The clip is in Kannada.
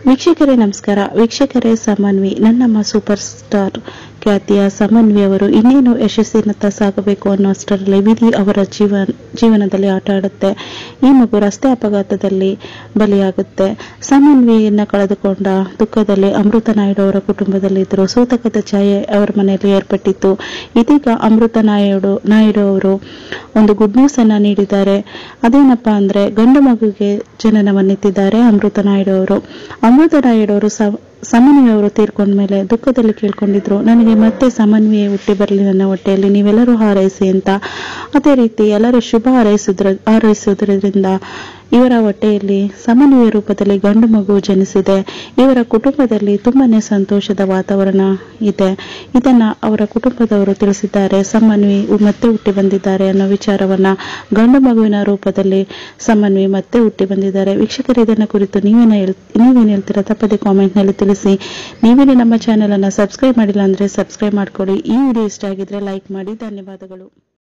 ವೀಕ್ಷಕರೇ ನಮಸ್ಕಾರ ವೀಕ್ಷಕರೇ ಸಮನ್ವಿ ನನ್ನಮ್ಮ ಸೂಪರ್ ಸ್ಟಾರ್ ಖ್ಯಾತಿಯ ಸಮನ್ವಿ ಅವರು ಇನ್ನೇನು ಯಶಸ್ಸಿನತ್ತ ಸಾಗಬೇಕು ಅನ್ನೋ ಅಷ್ಟರಲ್ಲಿ ವಿಧಿ ಅವರ ಜೀವನ ಜೀವನದಲ್ಲಿ ಆಟ ಆಡುತ್ತೆ ಈ ಮಗು ರಸ್ತೆ ಅಪಘಾತದಲ್ಲಿ ಬಲಿಯಾಗುತ್ತೆ ಸಮನ್ವಿಯನ್ನ ಕಳೆದುಕೊಂಡ ದುಃಖದಲ್ಲಿ ಅಮೃತ ನಾಯ್ಡು ಅವರ ಕುಟುಂಬದಲ್ಲಿ ಇದ್ರು ಸೂತಕದ ಛಾಯೆ ಅವರ ಮನೆಯಲ್ಲಿ ಏರ್ಪಟ್ಟಿತ್ತು ಇದೀಗ ಅಮೃತ ನಾಯ್ಡು ನಾಯ್ಡು ಅವರು ಒಂದು ಗುಡ್ ನ್ಯೂಸ್ ಅನ್ನ ನೀಡಿದ್ದಾರೆ ಅದೇನಪ್ಪಾ ಅಂದ್ರೆ ಗಂಡು ಮಗುಗೆ ಜನನವನ್ನೆತ್ತಿದ್ದಾರೆ ಅಮೃತ ನಾಯ್ಡು ಅವರು ಅಮೃತ ನಾಯ್ಡು ಅವರು ಸಮನ್ವಿ ಅವರು ತೀರ್ಕೊಂಡ ಮೇಲೆ ದುಃಖದಲ್ಲಿ ಕೇಳ್ಕೊಂಡಿದ್ರು ನನಗೆ ಮತ್ತೆ ಸಮನ್ವಿಯೇ ಹುಟ್ಟಿ ಬರಲಿ ನನ್ನ ಹೊಟ್ಟೆಯಲ್ಲಿ ನೀವೆಲ್ಲರೂ ಹಾರೈಸಿ ಅಂತ ಅದೇ ರೀತಿ ಎಲ್ಲರೂ ಶುಭ ಹಾರೈಸಿದ್ರ ಹಾರೈಸುವುದರಿಂದ ಇವರ ಹೊಟ್ಟೆಯಲ್ಲಿ ಸಮನ್ವಯ ರೂಪದಲ್ಲಿ ಗಂಡು ಮಗು ಜನಿಸಿದೆ ಇವರ ಕುಟುಂಬದಲ್ಲಿ ತುಂಬಾನೇ ಸಂತೋಷದ ವಾತಾವರಣ ಇದೆ ಇದನ್ನ ಅವರ ಕುಟುಂಬದವರು ತಿಳಿಸಿದ್ದಾರೆ ಸಮನ್ವಿ ಮತ್ತೆ ಹುಟ್ಟಿ ಬಂದಿದ್ದಾರೆ ಅನ್ನೋ ವಿಚಾರವನ್ನ ಗಂಡು ಮಗುವಿನ ರೂಪದಲ್ಲಿ ಸಮನ್ವಿ ಮತ್ತೆ ಹುಟ್ಟಿ ಬಂದಿದ್ದಾರೆ ವೀಕ್ಷಕರು ಇದನ್ನ ಕುರಿತು ನೀವೇನ ಹೇಳ್- ನೀವೇನ್ ಹೇಳ್ತೀರಾ ತಪ್ಪದೆ ಕಾಮೆಂಟ್ ನಲ್ಲಿ ತಿಳಿಸಿ ನೀವೇನು ನಮ್ಮ ಚಾನೆಲ್ ಅನ್ನ ಸಬ್ಸ್ಕ್ರೈಬ್ ಮಾಡಿಲ್ಲ ಅಂದ್ರೆ ಸಬ್ಸ್ಕ್ರೈಬ್ ಮಾಡ್ಕೊಳ್ಳಿ ಈ ವಿಡಿಯೋ ಇಷ್ಟ ಆಗಿದ್ರೆ ಲೈಕ್ ಮಾಡಿ ಧನ್ಯವಾದಗಳು